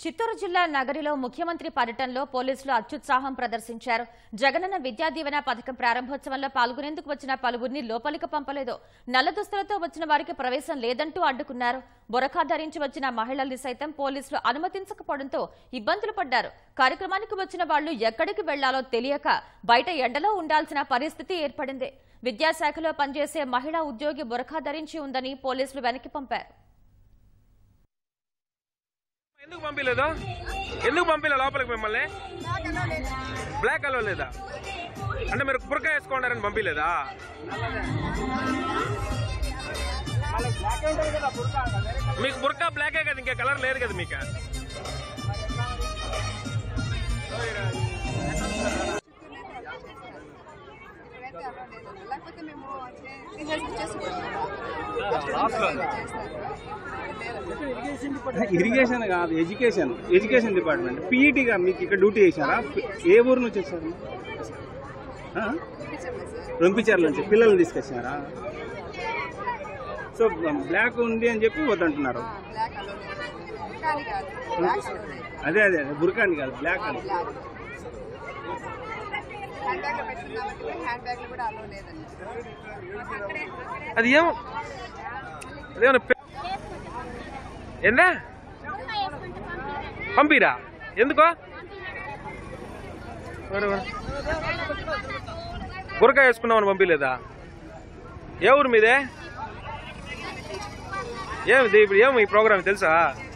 చిత్తూరు జిల్లా నగరిలో ముఖ్యమంత్రి పర్యటనలో పోలీసులు అత్యుత్సాహం ప్రదర్శించారు జగనన్న విద్యా దీవెన పథకం ప్రారంభోత్సవంలో పాల్గొనేందుకు వచ్చిన పలువురిని లోపలికి పంపలేదు నల్ల దుస్తులతో వచ్చిన వారికి ప్రవేశం లేదంటూ అడ్డుకున్నారు బొరఖా ధరించి వచ్చిన మహిళల్ని సైతం పోలీసులు అనుమతించకపోవడంతో ఇబ్బందులు పడ్డారు కార్యక్రమానికి వచ్చిన వాళ్లు ఎక్కడికి వెళ్లాలో తెలియక బయట ఎండలో ఉండాల్సిన పరిస్థితి ఏర్పడింది విద్యాశాఖలో పనిచేసే మహిళా ఉద్యోగి బొరఖా ధరించి ఉందని పోలీసులు వెనక్కి పంపారు ఎందుకు పంపించలేదు ఎందుకు పంపించలేదు లోపలికి మిమ్మల్ని బ్లాక్ అలో లేదా అంటే మీరు బురక వేసుకోండారని పంపించలేదా మీకు బురక బ్లాకే కదా ఇంకా కలర్ లేదు కదా మీకు ఇక్కడైతే అలా లేదు లేకపోతే మేము టీచర్స్ ఇచ్చేసుకుంటాం ఇరిగేషన్ కాదు ఎడ్యుకేషన్ ఎడ్యుకేషన్ డిపార్ట్మెంట్ పీఈటీగా మీకు ఇక్కడ డ్యూటీ చేశారా ఏ ఊరు నుంచి వచ్చారు ఆ? రొంపిచర్ల నుంచి పిల్లల్ని తీసుకొచ్చారా సో బ్లాక్ ఉంది అని చెప్పి వద్దంటున్నారు బ్లాక్ అలో లేదు కానీ కాదు బ్లాక్ అలో లేదు అదే అదే అదే బురకాని కాదు బ్లాక్ అని బ్లాక్ హ్యాండ్ బ్యాగ్ లో పెట్టుకున్నామంటే మేము హ్యాండ్ బ్యాగ్ లో కూడా అలో లేదండి అది ఏం అదేమన్నా పె- ఏందా పంపిరా ఎందుకో మరి మరి. బురక వేసుకున్నామని పంపించలేదా ఏ ఊరు మీదే ఏమి ఇప్పుడు ఏమి ఈ ప్రోగ్రామ్ తెలుసా